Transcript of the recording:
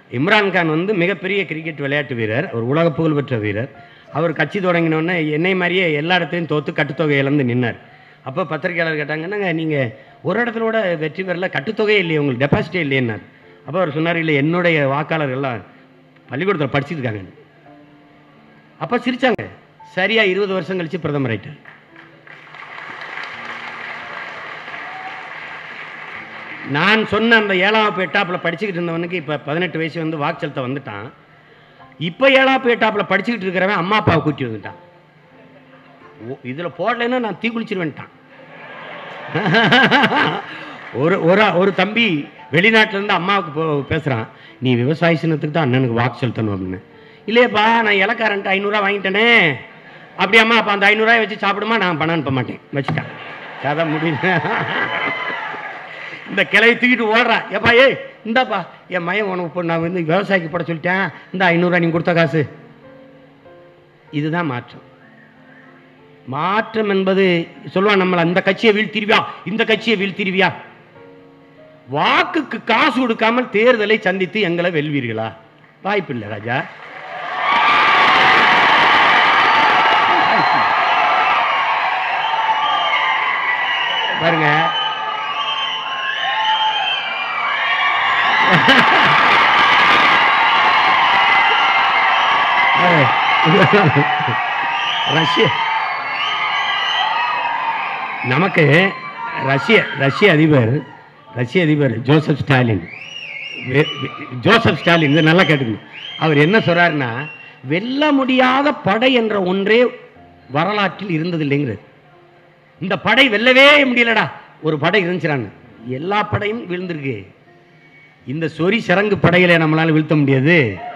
இம்ரான்கான் வந்து மிகப்பெரிய கிரிக்கெட் விளையாட்டு வீரர் ஒரு உலக புகழ்பெற்ற வீரர் அவர் கட்சி தொடங்கினோடனே என்னை மாதிரியே எல்லா இடத்துலையும் தோத்து கட்டுத்தொகை இழந்து நின்னார் அப்போ பத்திரிகையாளர் கேட்டாங்க என்னங்க நீங்கள் ஒரு இடத்துல கூட வெற்றி பெறல கட்டுத்தொகையே இல்லையே உங்களுக்கு டெபாசிட்டே இல்லையேன்னார் அப்போ அவர் சொன்னார் இல்லை என்னுடைய வாக்காளர் எல்லாம் பள்ளிக்கூடத்தில் படிச்சுட்டு இருக்காங்க அப்போ சிரிச்சாங்க சரியா இருபது வருஷம் கழிச்சு பிரதமர் ஆயிட்டார் நான் சொன்ன அந்த ஏழாம் வகுப்பு எட்டாப்பில் படிச்சுக்கிட்டு இருந்தவனுக்கு இப்போ பதினெட்டு வயசு வந்து வாக்கு செலுத்த வந்துட்டான் இப்போ ஏழாம் வகுப்பு எட்டாப்பில் படிச்சுக்கிட்டு இருக்கிறவன் அம்மா அப்பாவை கூட்டி வந்துட்டான் இதில் போடலைன்னா நான் தீக்குளிச்சிருவேன்ட்டான் ஒரு ஒரு ஒரு தம்பி வெளிநாட்டுல இருந்து அம்மாவுக்கு போ- பேசுறான் நீ விவசாய சின்னத்துக்கு தான் அண்ணனுக்கு வாக்கு செலுத்தணும் அப்படின்னு இல்லையப்பா நான் இலக்காரன்ட்டு ஐநூறுரூவா வாங்கிட்டேனே அப்படி அம்மா அப்போ அந்த ஐநூறுரூவாயை வச்சு சாப்பிடுமா நான் பணம் அனுப்ப மாட்டேன் வச்சுட்டேன் கதை முடியல இந்த கிளையை தூக்கிட்டு ஓடுறான் ஏப்பா ஏய் இந்தாப்பா என் மயம் உனக்கு இப்போ நான் வந்து விவசாயிக்கு போட சொல்லிட்டேன் இந்த ஐநூறுரூவா நீ கொடுத்த காசு இதுதான் மாற்றம் மாற்றம் என்பது சொல்லுவான் நம்மள அந்த கட்சியை வீழ்த்திருவியா இந்த கட்சியை வீழ்த்திருவியா வாக்குக்கு காசு கொடுக்காமல் தேர்தலை சந்தித்து எங்களை வெல்வீர்களா வாய்ப்பில்லை ராஜா பாருங்க ரஷ்ய நமக்கு ரஷ்ய ரஷ்ய அதிபர் ரஷ்ய அதிபர் ஜோசப் ஸ்டாலின் வெ- வெ- ஜோசப் ஸ்டாலின் இது நல்லா கேட்டுக்கணும் அவர் என்ன சொல்றாருன்னா வெல்ல முடியாத படை என்ற ஒன்றே வரலாற்றில் இருந்ததில்லைங்கிறது இந்த படை வெல்லவே முடியலடா ஒரு படை இருந்துச்சுறான்னு எல்லா படையும் விழுந்திருக்கு இந்த சொறி சரங்கு படைகளை நம்மளால வீழ்த்த முடியாது